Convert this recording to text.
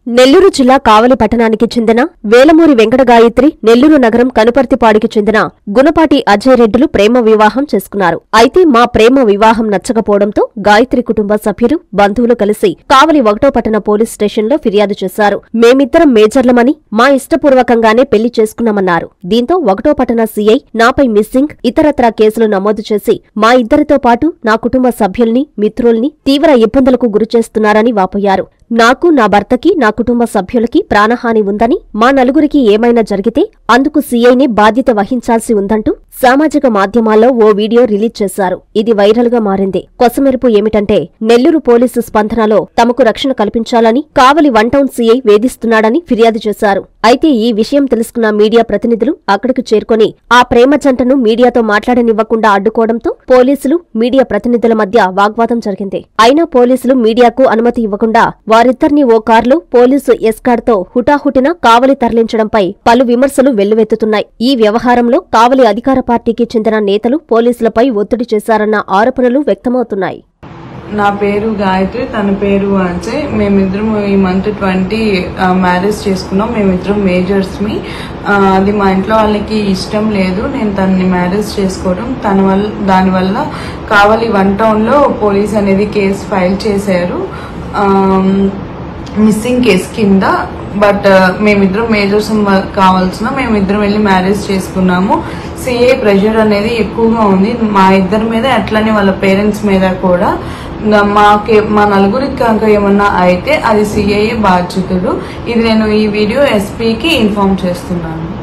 నెల్లూరు జిల్లా కావలి పట్టణానికి చెందిన వేలమూరి వెంకట గాయత్రి నెల్లూరు నగరం కనుపర్తిపాడికి చెందిన గుణపాటి అజయ్ రెడ్డిలు ప్రేమ వివాహం చేసుకున్నారు అయితే మా ప్రేమ వివాహం నచ్చకపోవడంతో గాయత్రి కుటుంబ సభ్యులు బంధువులు కలిసి కావలి ఒకటో పట్టణ పోలీస్ స్టేషన్లో ఫిర్యాదు చేశారు మేమిద్దరం మేజర్లమని మా ఇష్టపూర్వకంగానే పెళ్లి చేసుకున్నామన్నారు దీంతో ఒకటో పట్టణ సీఐ నాపై మిస్సింగ్ ఇతరత్రా కేసులు నమోదు చేసి మా ఇద్దరితో పాటు నా కుటుంబ సభ్యుల్ని మిత్రుల్ని తీవ్ర ఇబ్బందులకు గురిచేస్తున్నారని వాపోయారు నాకు నా భర్తకి నా కుటుంబ సభ్యులకి ప్రాణహాని ఉందని మా నలుగురికి ఏమైనా జరిగితే అందుకు సీఐనే బాధ్యత వహించాల్సి ఉందంటూ సామాజిక మాధ్యమాల్లో ఓ వీడియో రిలీజ్ చేశారు ఇది వైరల్ గా మారింది కొసమెరుపు ఏమిటంటే నెల్లూరు పోలీసు స్పందనలో తమకు రక్షణ కల్పించాలని కావలి వన్ టౌన్ సీఐ వేధిస్తున్నాడని ఫిర్యాదు చేశారు అయితే ఈ విషయం తెలుసుకున్న మీడియా ప్రతినిధులు అక్కడికి చేరుకొని ఆ ప్రేమ జంటను మీడియాతో మాట్లాడనివ్వకుండా అడ్డుకోవడంతో పోలీసులు మీడియా ప్రతినిధుల మధ్య వాగ్వాదం జరిగింది అయినా పోలీసులు మీడియాకు అనుమతి ఇవ్వకుండా వారిద్దరిని ఓ కారులో పోలీసు ఎస్కార్డ్తో హుటాహుటిన కావలి తరలించడంపై పలు విమర్శలు వెల్లువెత్తుతున్నాయి ఈ వ్యవహారంలో కావలి అధికార పార్టీకి చెందిన నేతలు పోలీసులపై ఒత్తిడి చేశారన్న ఆరోపణలు వ్యక్తమవుతున్నాయి నా పేరు గాయత్రి తన పేరు అజయ్ మేమిద్దరం ఈ మంత్ ట్వంటీ మ్యారేజ్ చేసుకున్నాం మేమిద్దరం మేజర్స్ మీ అది మా ఇంట్లో వాళ్ళకి ఇష్టం లేదు నేను తనని మ్యారేజ్ చేసుకోవడం తన వల్ల దానివల్ల కావలి వన్ టౌన్లో పోలీస్ అనేది కేసు ఫైల్ చేశారు మిస్సింగ్ కేసు కింద బట్ మేమిద్దరం మేజర్స్ కావాల్సిన మేమిద్దరం వెళ్ళి మ్యారేజ్ చేసుకున్నాము సిఏ ప్రెషర్ అనేది ఎక్కువగా ఉంది మా ఇద్దరి మీద అట్లనే వాళ్ళ పేరెంట్స్ మీద కూడా నా- మాకే మా నలుగురికి కనుక ఏమన్నా అయితే అది సిఐఏ బాధ్యతలు ఇది నేను ఈ వీడియో ఎస్పీకి ఇన్ఫార్మ్ చేస్తున్నాను